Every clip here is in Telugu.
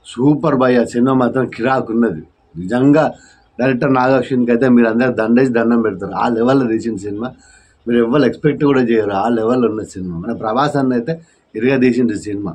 సూపర్ భయ్య సినిమా మాత్రం కిరాక్ ఉన్నది నిజంగా డైరెక్టర్ నాగార్జునకి అయితే మీరు అందరు దండేసి దండం పెడతారు ఆ లెవెల్లో తీసిన సినిమా మీరు ఎవ్వరు ఎక్స్పెక్ట్ కూడా చేయరు ఆ లెవెల్లో ఉన్న సినిమా మన ప్రభాస్ అన్న అయితే ఇరుగా తీసింది సినిమా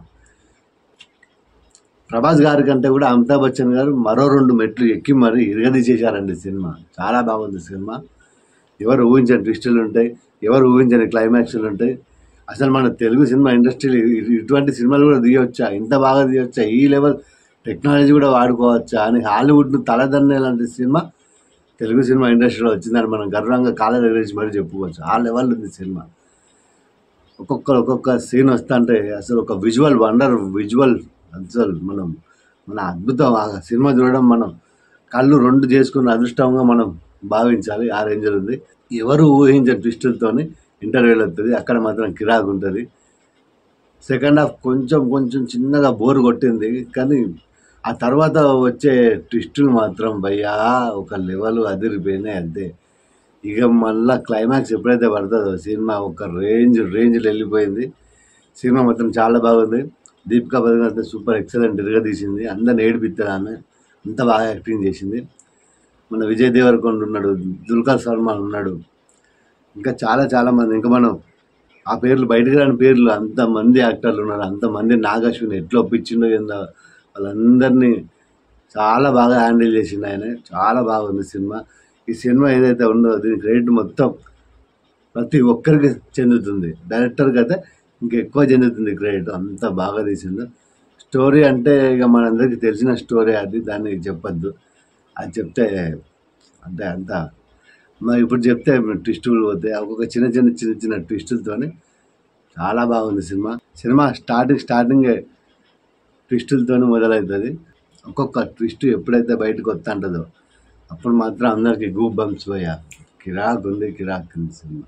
ప్రభాస్ గారి కంటే కూడా అమితాబ్ బచ్చన్ గారు మరో రెండు మెట్లు ఎక్కి మరి ఇరగదీసేశారండి సినిమా చాలా బాగుంది సినిమా ఎవరు ఊహించని ట్విస్టులు ఉంటాయి ఎవరు ఊహించని క్లైమాక్స్లు ఉంటాయి అసలు మన తెలుగు సినిమా ఇండస్ట్రీలో ఇ- ఇటువంటి సినిమాలు కూడా తీయవచ్చా ఇంత బాగా తీయవచ్చా ఈ లెవెల్ టెక్నాలజీ కూడా వాడుకోవచ్చా అని హాలీవుడ్ను తలదన్నేలాంటి సినిమా తెలుగు సినిమా ఇండస్ట్రీలో వచ్చిందని మనం గర్వంగా కాలేజ్ గురించి మరి చెప్పుకోవచ్చు ఆ లెవెల్ ఉంది సినిమా ఒక్కొక్క ఒక్కొక్క సీన్ వస్తుంటే అసలు ఒక విజువల్ వండర్ విజువల్ అసలు మనం మన అద్భుతం ఆ సినిమా చూడడం మనం కళ్ళు రెండు చేసుకున్న అదృష్టంగా మనం భావించాలి ఆ రేంజర్ ఉంది ఎవరు ఊహించే ట్విస్టులతోని ఇంటర్వ్యూలు వస్తుంది అక్కడ మాత్రం కిరాకు ఉంటుంది సెకండ్ హాఫ్ కొంచెం కొంచెం చిన్నగా బోర్ కొట్టింది కానీ ఆ తర్వాత వచ్చే ట్విస్టులు మాత్రం భయ్యా ఒక లెవెల్ అదిరిపోయినాయి అంతే ఇక మళ్ళా క్లైమాక్స్ ఎప్పుడైతే పడుతుందో సినిమా ఒక రేంజ్ రేంజ్లో వెళ్ళిపోయింది సినిమా మాత్రం చాలా బాగుంది దీపికా పదుకొని అయితే సూపర్ ఎక్సలెంట్ తీసింది అందరిని ఏడిపిస్తుంది ఆమె అంత బాగా యాక్టింగ్ చేసింది మన విజయ్ దేవరకొండ ఉన్నాడు దుల్కర్ సల్మాన్ ఉన్నాడు ఇంకా చాలా చాలా మంది ఇంకా మనం ఆ పేర్లు బయటకు రాని పేర్లు అంతమంది యాక్టర్లు ఉన్నారు అంతమంది నాగశ్విని ఎట్లా ఒప్పించిండో ఏందో వాళ్ళందరినీ చాలా బాగా హ్యాండిల్ చేసిండు ఆయన చాలా బాగుంది సినిమా ఈ సినిమా ఏదైతే ఉందో దీని క్రెడిట్ మొత్తం ప్రతి ఒక్కరికి చెందుతుంది డైరెక్టర్కి అయితే ఇంకా ఎక్కువ చెందుతుంది క్రెడిట్ అంత బాగా తీసిండు స్టోరీ అంటే ఇక మనందరికీ తెలిసిన స్టోరీ అది దాన్ని చెప్పొద్దు అది చెప్తే అంటే అంత మరి ఇప్పుడు చెప్తే ట్విస్టులు పోతాయి ఒక్కొక్క చిన్న చిన్న చిన్న చిన్న ట్విస్టులతోని చాలా బాగుంది సినిమా సినిమా స్టార్టింగ్ స్టార్టింగే ట్విస్టులతోనే మొదలవుతుంది ఒక్కొక్క ట్విస్ట్ ఎప్పుడైతే బయటకు వస్తా ఉంటుందో అప్పుడు మాత్రం అందరికి గూప్ బంప్స్ భయ్య కిరాక్ ఉంది కిరాక్ ఉంది సినిమా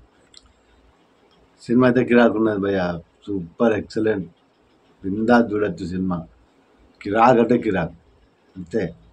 సినిమా అయితే కిరాక్ ఉన్నది భయ్య సూపర్ ఎక్సలెంట్ బిందా చూడొచ్చు సినిమా కిరాక్ అంటే కిరాక్ అంతే